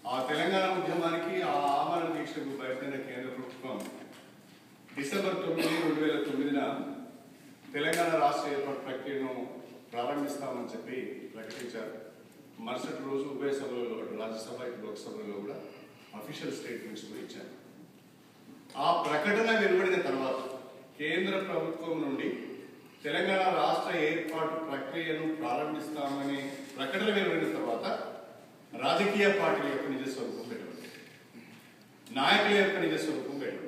ఆ తెలంగాణ ఉద్యమానికి ఆ ఆమరణ దీక్షకు భయపడిన కేంద్ర ప్రభుత్వం డిసెంబర్ తొమ్మిది రెండు వేల తొమ్మిదిన తెలంగాణ రాష్ట్ర ఏర్పాటు ప్రక్రియను ప్రారంభిస్తామని చెప్పి ప్రకటించారు మరుసటి రోజు ఉభయ సభలలో రాజ్యసభ ఇటు లోక్సభలో కూడా అఫీషియల్ స్టేట్మెంట్స్ కూడా ఇచ్చారు ఆ ప్రకటన వెలువడిన తర్వాత కేంద్ర ప్రభుత్వం నుండి తెలంగాణ రాష్ట్ర ఏర్పాటు ప్రక్రియను ప్రారంభిస్తామని ప్రకటన వెలువడిన తర్వాత రాజకీయ పార్టీల యొక్క నిజ స్వరూపం పెట్టబడింది నాయకుల యొక్క నిజ స్వరూపం పెట్టబడింది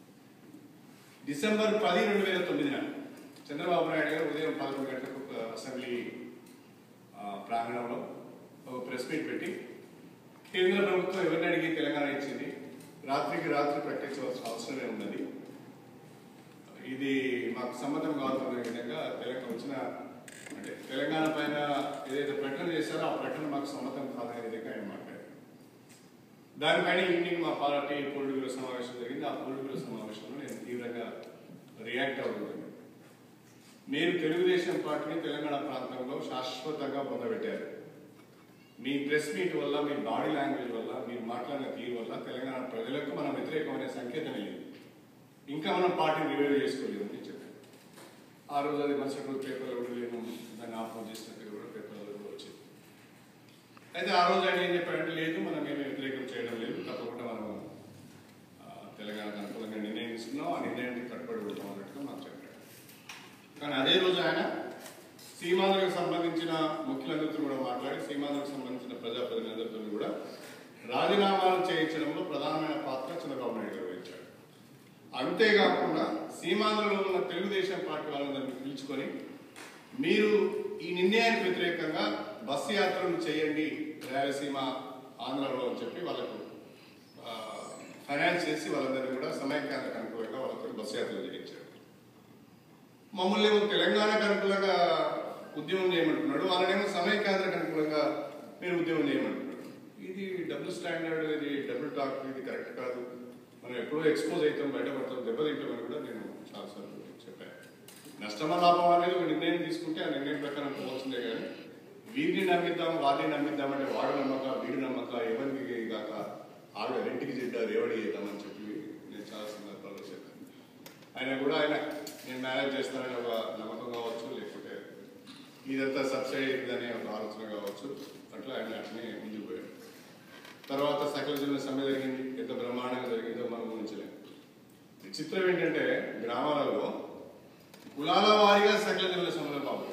డిసెంబర్ పది రెండు వేల తొమ్మిదిన చంద్రబాబు నాయుడు గారు ఉదయం పదకొండు గంటలకు ఒక అసెంబ్లీ ఆ, ప్రాంగణంలో ఒక ప్రెస్ మీట్ పెట్టి కేంద్ర ప్రభుత్వం ఎవరిని అడిగి తెలంగాణ ఇచ్చింది రాత్రికి రాత్రి ప్రకటించవలసిన అవసరమే ఉన్నది ఇది మాకు సమ్మతం కాదు అనే విధంగా తెలంగాణ వచ్చిన అంటే తెలంగాణ పైన ఏదైతే ప్రకటన చేశారో ఆ ప్రకటన మాకు సమ్మతం కాదనే విధంగా ఆయన మాట్లాడారు దానిపైన ఈవినింగ్ మా పార్టీ పొలిట్ బ్యూరో సమావేశం జరిగింది ఆ పొలిట్ బ్యూరో సమావేశంలో నేను తీవ్రంగా రియాక్ట్ అవ్వడం జరిగింది మీరు తెలుగుదేశం పార్టీని తెలంగాణ ప్రాంతంలో శాశ్వతంగా పొందబెట్టారు మీ ప్రెస్ మీట్ వల్ల మీ బాడీ లాంగ్వేజ్ వల్ల మీరు మాట్లాడిన తీరు వల్ల తెలంగాణ ప్రజలకు మనం వ్యతిరేకమైన సంకేతమే లేదు ఇంకా మనం పార్టీని రివైవ్ చేసుకోలేదు అని చెప్పాను ఆ రోజు అది మరుసటి రోజు పేపర్లో కూడా నేను దాన్ని ఆపోజ్ చేసినట్టుగా కూడా పేపర్లో కూడా వచ్చింది అయితే ఆ రోజు ఆయన ఏం చెప్పాడంటే లేదు మనం ఏమి వ్యతిరేకం చేయడం లేదు తప్పకుండా మనం ఆ, తెలంగాణకు అనుకూలంగా నిర్ణయం తీసుకున్నాం ఆ నిర్ణయానికి కట్టుబడి ఉంటాం అన్నట్టుగా మాకు చెప్పాడు కానీ అదే రోజు ఆయన సీమాంధ్రకు సంబంధించిన ముఖ్యులందరితో కూడా మాట్లాడి సీమాంధ్రకు సంబంధించిన ప్రజాప్రతినిధులతో కూడా రాజీనామాలు చేయించడంలో ప్రధానమైన పాత్ర చంద్రబాబు నాయుడు గారు వహించాడు అంతేకాకుండా సీమాంధ్రలో ఉన్న తెలుగుదేశం పార్టీ వాళ్ళందరినీ పిలుచుకొని మీరు ఈ నిర్ణయానికి వ్యతిరేకంగా బస్సు యాత్రలు చేయండి రాయలసీమ ఆంధ్రలో అని చెప్పి వాళ్ళకు ఆ, ఫైనాన్స్ చేసి వాళ్ళందరినీ కూడా సమైక్యాంధ్రకు అనుకూలంగా వాళ్ళతో బస్సు యాత్రలు చేయించాడు మమ్మల్ని ఏమో తెలంగాణకు అనుకూలంగా ఉద్యమం చేయమంటున్నాడు వాళ్ళనేమో సమైక్యాంధ్రకు అనుకూలంగా మీరు ఉద్యమం చేయమంటున్నాడు ఇది డబుల్ స్టాండర్డ్ ఇది డబుల్ టాక్ ఇది కరెక్ట్ కాదు మనం ఎప్పుడో ఎక్స్పోజ్ అవుతాం బయటపడతాం దెబ్బతింటామని కూడా నేను చాలాసార్లు చెప్పాను నష్టమా లాభం అనేది ఒక నిర్ణయం తీసుకుంటే ఆ నిర్ణయం ప్రకారం పోవాల్సిందే కానీ వీరిని నమ్మిద్దాం వారిని నమ్మిద్దాం అంటే వాడు నమ్మక వీడు నమ్మక ఎవరికి కాక ఆవిడ రెంటికి చెడ్డ రేవడి చేద్దామని చెప్పి నేను చాలా సందర్భాల్లో చెప్పాను ఆయన కూడా ఆయన నేను మేనేజ్ చేస్తానని ఒక నమ్మకం కావచ్చు లేకపోతే ఇదంతా సబ్సిడీ అనే ఒక ఆలోచన కావచ్చు అట్లా ఆయన అట్లనే ముందుకు పోయాడు తర్వాత సకల జిల్లా సమ్మె జరిగింది ఎంత బ్రహ్మాండంగా జరిగిందో మనం ఊహించలేము విచిత్రం ఏంటంటే గ్రామాలలో కులాల వారీగా సకల జిల్లా సమ్మెలో పాల్గొన్నారు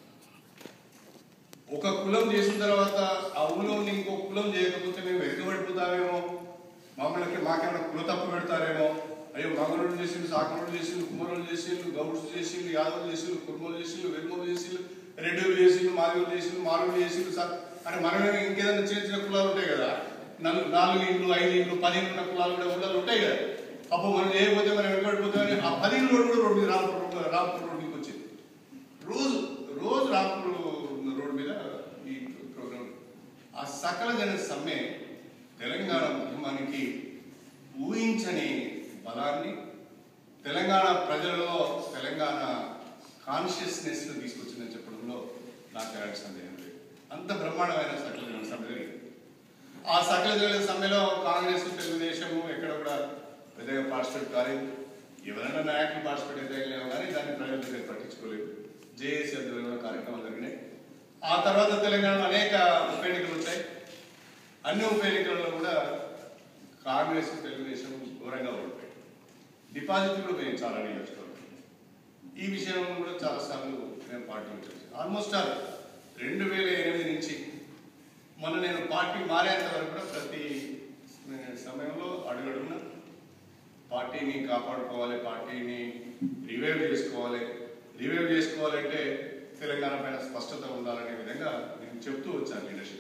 ఒక కులం చేసిన తర్వాత ఆ ఊళ్ళో ఉన్న ఇంకో కులం చేయకపోతే మేము వెనుకబడిపోతామేమో మమ్మల్ని మాకేమైనా కుల తప్పు పెడతారేమో అయ్యో మంగళూరు చేసిండు సాకరుడు చేసిండు కుమరులు చేసిండు గౌడ్స్ చేసిండు యాదవులు చేసిండు కుర్మలు చేసిండు వెనుమలు చేసిండు రెడ్డిలు చేసిండు మాదిగలు చేసిండు మారులు చేసిండు సార్ అంటే మనమే ఇంకేదైనా చిన్న చిన్న కులాలు ఉంటాయి కదా నలుగు నాలుగు ఇండ్లు ఐదు ఇండ్లు పది ఇండ్లు ఉన్న కులాలు కూడా ఊళ్ళలో ఉంటాయి కదా అప్పుడు మనం చేయకపోతే మనం వెనుకబడిపోతామని ఆ పది ఇండ్లు కూడా రోడ్డు మీద రాంపూర్ రోడ్డు రాంపూర్ రోడ్డుకి వచ్చింది రోజు రోజు రాంపూర్ రోడ్డు మీద ఈ ప్రోగ్రాం ఆ సకల జన సమ్మె తెలంగాణ ఉద్యమానికి ఊహించని బలాన్ని తెలంగాణ ప్రజలలో తెలంగాణ కాన్షియస్నెస్ తీసుకొచ్చిందని చెప్పడంలో నాకు ఎలాంటి సందేహం లేదు అంత బ్రహ్మాండమైన సకల జన సమ్మె జరిగింది ఆ సకల జన సమ్మెలో కాంగ్రెస్ తెలుగుదేశము ఎక్కడ కూడా పెద్దగా పార్టిసిపేట్ కాలేదు ఎవరైనా నాయకులు పార్టిసిపేట్ అయితే లేవు కానీ దాన్ని ప్రజల దగ్గర పట్టించుకోలేదు జేఏసీ ఆధ్వర్యంలో కార్యక్రమాలు జరిగినాయి ఆ తర్వాత తెలంగాణలో అనేక ఉప ఎన్నికలు వచ్చాయి అన్ని ఉప ఎన్నికలలో కూడా కాంగ్రెస్ తెలుగుదేశం ఘోరంగా ఓడిపోయాయి డిపాజిట్లు కూడా పోయాయి చాలా నియోజకవర్గం ఈ విషయం కూడా చాలాసార్లు నేను పార్టీ నుంచి ఆల్మోస్ట్ ఆల్ రెండు వేల ఎనిమిది నుంచి మొన్న నేను పార్టీ మారేంత వరకు కూడా ప్రతి సమయంలో అడుగడుగున పార్టీని కాపాడుకోవాలి పార్టీని రివైవ్ చేసుకోవాలి రివైవ్ చేసుకోవాలంటే తెలంగాణ పైన స్పష్టత ఉండాలనే విధంగా నేను చెప్తూ వచ్చాను లీడర్షిప్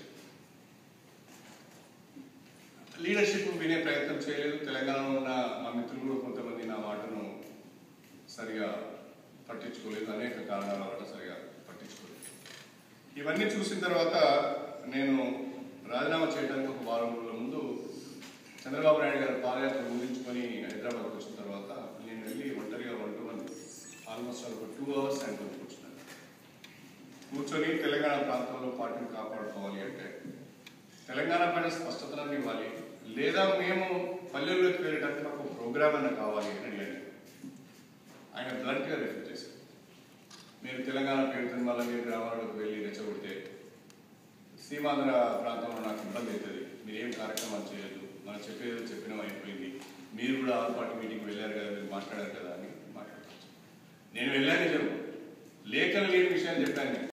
లీడర్షిప్ వినే ప్రయత్నం చేయలేదు తెలంగాణలో ఉన్న మా మిత్రులు కూడా కొంతమంది నా మాటను సరిగా పట్టించుకోలేదు అనేక కారణాల వల్ల సరిగా పట్టించుకోలేదు ఇవన్నీ చూసిన తర్వాత నేను రాజీనామా చేయడానికి ఒక వారం రోజుల ముందు చంద్రబాబు నాయుడు గారు పాదయాత్ర ముగించుకొని హైదరాబాద్కి వచ్చిన తర్వాత నేను వెళ్ళి ఒంటరిగా వన్ టు వన్ ఆల్మోస్ట్ ఒక టూ అవర్స్ ఆయన కూర్చున్నాను కూర్చొని తెలంగాణ ప్రాంతంలో పార్టీని కాపాడుకోవాలి అంటే తెలంగాణ పైన స్పష్టతను ఇవ్వాలి లేదా మేము పల్లెల్లోకి వెళ్ళడానికి మాకు ప్రోగ్రామ్ అన్న కావాలి అని అడిగాను ఆయన బ్లంట్గా రిఫ్యూజ్ చేశారు మీరు తెలంగాణ పేరుతో మళ్ళీ మీరు గ్రామాలకు వెళ్ళి రెచ్చగొడితే సీమాంధ్ర ప్రాంతంలో నాకు ఇబ్బంది అవుతుంది మీరు ఏం కార్యక్రమాలు చేయొద్దు మనం చెప్పేది చెప్పినా అయిపోయింది మీరు కూడా ఆల్ పార్టీ మీటింగ్ వెళ్ళారు కదా మీరు మాట్లాడారు కదా అని మాట్లాడచ్చు నేను వెళ్ళాను నిజం లేఖలు లేని విషయాన్ని చెప్పాను నేను